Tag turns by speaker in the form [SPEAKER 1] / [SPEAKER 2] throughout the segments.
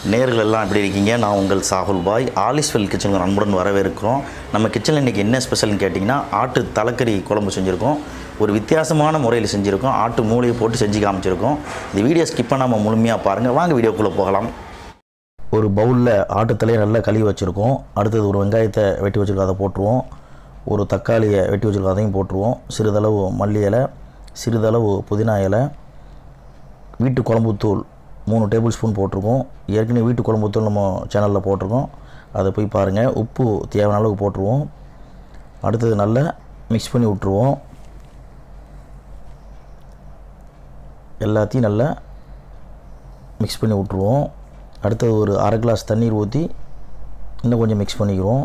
[SPEAKER 1] நேர்கள் எல்லாம் எப்படி இருக்கீங்க நான் உங்கள் சாகுல் பாய் ஆலிஸ்வெல் கிச்சனுக்கு அன்புடன் வரவேற்கிறோம் நம்ம கிச்சனில் இன்றைக்கி என்ன ஸ்பெஷல்னு கேட்டிங்கன்னா ஆட்டு தலைக்கறி குழம்பு செஞ்சுருக்கோம் ஒரு வித்தியாசமான முறையில் செஞ்சுருக்கோம் ஆட்டு மூளையை போட்டு செஞ்சு காமிச்சிருக்கோம் இந்த வீடியோ ஸ்கிப் பண்ணாமல் முழுமையாக பாருங்கள் வாங்க வீடியோக்குள்ளே போகலாம் ஒரு பவுலில் ஆட்டுத்தலையை நல்லா கழுவி வச்சுருக்கோம் அடுத்தது ஒரு வெங்காயத்தை வெட்டி வச்சுருக்கோம் அதை போட்டுருவோம் ஒரு தக்காளியை வெட்டி வச்சுருக்கோம் அதையும் போட்டுருவோம் சிறிதளவு மல்லி இலை சிறிதளவு புதினா இலை வீட்டு குழம்புத்தூள் மூணு டேபிள் ஸ்பூன் போட்டிருக்கோம் ஏற்கனவே வீட்டு குழம்புத்தூள் நம்ம சேனலில் போட்டிருக்கோம் அதை போய் பாருங்கள் உப்பு தேவையான அளவுக்கு போட்டுருவோம் அடுத்தது நல்லா மிக்ஸ் பண்ணி விட்ருவோம் எல்லாத்தையும் நல்லா மிக்ஸ் பண்ணி விட்ருவோம் அடுத்தது ஒரு அரை கிளாஸ் தண்ணீர் ஊற்றி இன்னும் கொஞ்சம் மிக்ஸ் பண்ணிக்கிறோம்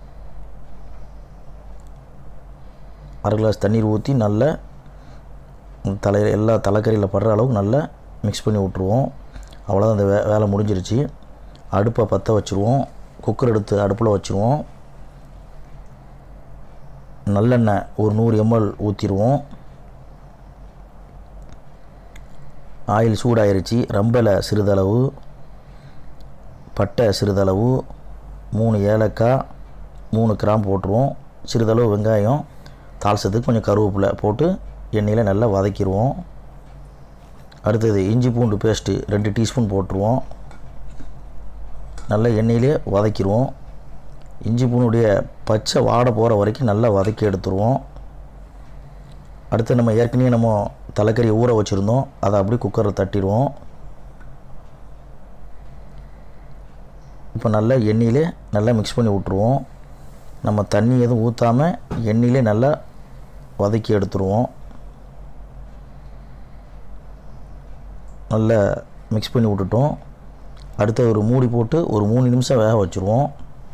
[SPEAKER 1] அரை கிளாஸ் தண்ணீர் ஊற்றி நல்லா தலை எல்லா தலைக்கறியில் படுற அளவுக்கு நல்லா மிக்ஸ் பண்ணி விட்ருவோம் அவ்வளோதான் அந்த வே வேலை முடிஞ்சிருச்சு அடுப்பை பற்ற வச்சுருவோம் குக்கர் எடுத்து அடுப்பில் வச்சுருவோம் நல்லெண்ணெய் ஒரு நூறு எம்எல் ஊற்றிடுவோம் ஆயில் சூடாயிருச்சு ரம்பலை சிறிதளவு பட்டை சிறிதளவு மூணு ஏலக்காய் மூணு கிராம் போட்டுருவோம் சிறிதளவு வெங்காயம் தாளசத்துக்கு கொஞ்சம் கருவேப்பிலை போட்டு எண்ணெயில் நல்லா வதக்கிடுவோம் அடுத்தது இஞ்சி பூண்டு பேஸ்ட்டு ரெண்டு டீஸ்பூன் போட்டுருவோம் நல்லா எண்ணெயிலே வதக்கிடுவோம் இஞ்சி பூண்டுடைய பச்சை வாடை போகிற வரைக்கும் நல்லா வதக்கி எடுத்துருவோம் அடுத்து நம்ம ஏற்கனவே நம்ம தலைக்கறி ஊற வச்சுருந்தோம் அதை அப்படியே குக்கரில் தட்டிடுவோம் இப்போ நல்லா எண்ணெயிலே நல்லா மிக்ஸ் பண்ணி விட்ருவோம் நம்ம தண்ணி எதுவும் ஊற்றாமல் எண்ணெயிலே நல்லா வதக்கி எடுத்துருவோம் நல்லா மிக்ஸ் பண்ணி விட்டுட்டோம் அடுத்து ஒரு மூடி போட்டு ஒரு மூணு நிமிஷம் வேக வச்சுருவோம்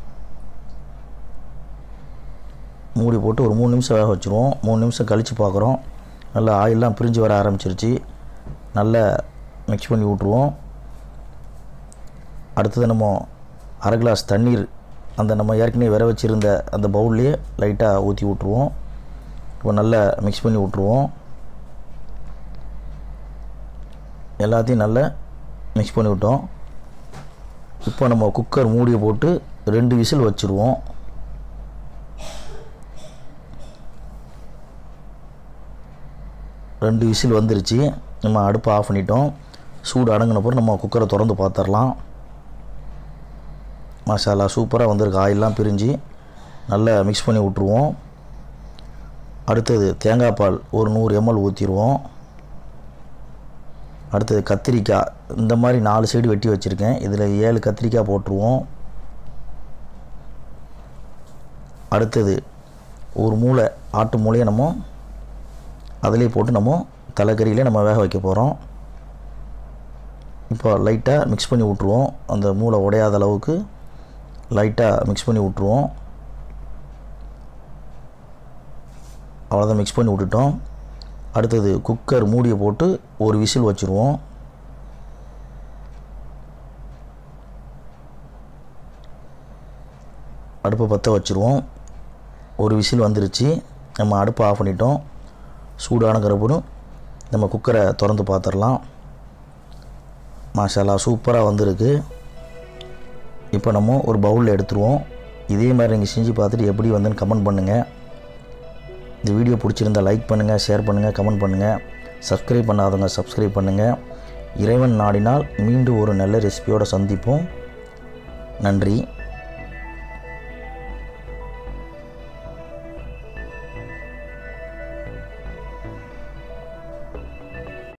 [SPEAKER 1] மூடி போட்டு ஒரு மூணு நிமிஷம் வேக வச்சுருவோம் மூணு நிமிஷம் கழித்து பார்க்குறோம் நல்லா ஆயிலெலாம் பிரிஞ்சு வர ஆரம்பிச்சிருச்சு நல்லா மிக்ஸ் பண்ணி விட்ருவோம் அடுத்தது நம்ம அரை கிளாஸ் தண்ணீர் அந்த நம்ம ஏற்கனவே விர வச்சுருந்த அந்த பவுல்லையே லைட்டாக ஊற்றி விட்ருவோம் இப்போ நல்லா மிக்ஸ் பண்ணி விட்ருவோம் எல்லாத்தையும் நல்லா மிக்ஸ் பண்ணி விட்டோம் இப்போ நம்ம குக்கர் மூடியை போட்டு ரெண்டு விசில் வச்சுருவோம் ரெண்டு விசில் வந்துருச்சு நம்ம அடுப்பை ஆஃப் பண்ணிட்டோம் சூடு அடங்கினப்பறம் நம்ம குக்கரை திறந்து பார்த்துடலாம் மசாலா சூப்பராக வந்திருக்கு ஆயிலெலாம் பிரிஞ்சு நல்லா மிக்ஸ் பண்ணி விட்ருவோம் அடுத்தது தேங்காய் பால் ஒரு நூறு எம்எல் ஊற்றிடுவோம் அடுத்தது கத்திரிக்காய் இந்த மாதிரி நாலு சைடு வெட்டி வச்சுருக்கேன் இதில் ஏழு கத்திரிக்காய் போட்டுருவோம் அடுத்தது ஒரு மூளை ஆட்டு மூளையை நம்ம அதிலே போட்டு நம்ம தலைக்கறியிலே நம்ம வேக வைக்க போகிறோம் இப்போ லைட்டாக மிக்ஸ் பண்ணி விட்ருவோம் அந்த மூளை உடையாத அளவுக்கு லைட்டாக மிக்ஸ் பண்ணி விட்ருவோம் அவ்வளோதான் மிக்ஸ் பண்ணி விட்டுட்டோம் அடுத்தது குக்கர் மூடியை போட்டு ஒரு விசில் வச்சுருவோம் அடுப்பை பற்ற வச்சுருவோம் ஒரு விசில் வந்துருச்சு நம்ம அடுப்பை ஆஃப் பண்ணிட்டோம் சூடான கருப்புன்னு நம்ம குக்கரை திறந்து பார்த்துடலாம் மாஷாலா சூப்பராக வந்திருக்கு இப்போ நம்ம ஒரு பவுலில் எடுத்துருவோம் இதே மாதிரி நீங்கள் செஞ்சு பார்த்துட்டு எப்படி வந்துன்னு கமெண்ட் பண்ணுங்கள் இந்த வீடியோ பிடிச்சிருந்தால் லைக் பண்ணுங்கள் ஷேர் பண்ணுங்கள் கமெண்ட் பண்ணுங்கள் சப்ஸ்கிரைப் பண்ணாதவங்க சப்ஸ்கிரைப் பண்ணுங்கள் இறைவன் நாடினால் மீண்டும் ஒரு நல்ல ரெசிபியோடு சந்திப்போம் நன்றி